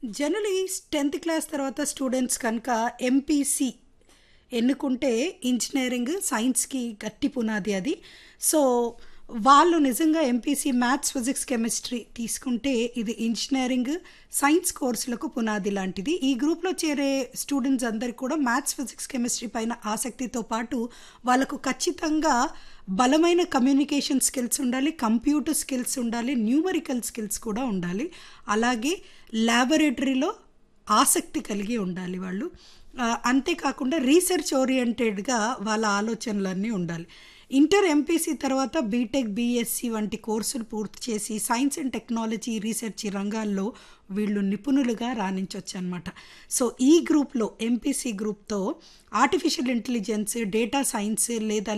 generally tenth class తర్వాత students కనుక MPC ఎన్నుకుంటే ఇంజనీరింగ్ సైన్స్కి గట్టి పునాది అది సో వాళ్ళు నిజంగా ఎంపీసీ మ్యాథ్స్ ఫిజిక్స్ కెమిస్ట్రీ తీసుకుంటే ఇది ఇంజనీరింగ్ సైన్స్ కోర్సులకు పునాది లాంటిది ఈ గ్రూప్లో చేరే స్టూడెంట్స్ అందరికీ కూడా మ్యాథ్స్ ఫిజిక్స్ కెమిస్ట్రీ పైన ఆసక్తితో పాటు వాళ్ళకు ఖచ్చితంగా బలమైన కమ్యూనికేషన్ స్కిల్స్ ఉండాలి కంప్యూటర్ స్కిల్స్ ఉండాలి న్యూమరికల్ స్కిల్స్ కూడా ఉండాలి అలాగే ల్యాబొరేటరీలో ఆసక్తి కలిగి ఉండాలి వాళ్ళు ఆ, అంతేకాకుండా రీసెర్చ్ ఓరియంటెడ్గా వాళ్ళ ఆలోచనలన్నీ ఉండాలి ఇంటర్ ఎంపీసీ తర్వాత బీటెక్ బీఎస్సీ వంటి కోర్సులు పూర్తి చేసి సైన్స్ అండ్ టెక్నాలజీ రీసెర్చ్ ఈ రంగాల్లో వీళ్ళు నిపుణులుగా రాణించవచ్చు అనమాట సో ఈ గ్రూప్లో ఎంపీసీ గ్రూప్తో ఆర్టిఫిషియల్ ఇంటెలిజెన్స్ డేటా సైన్స్ లేదా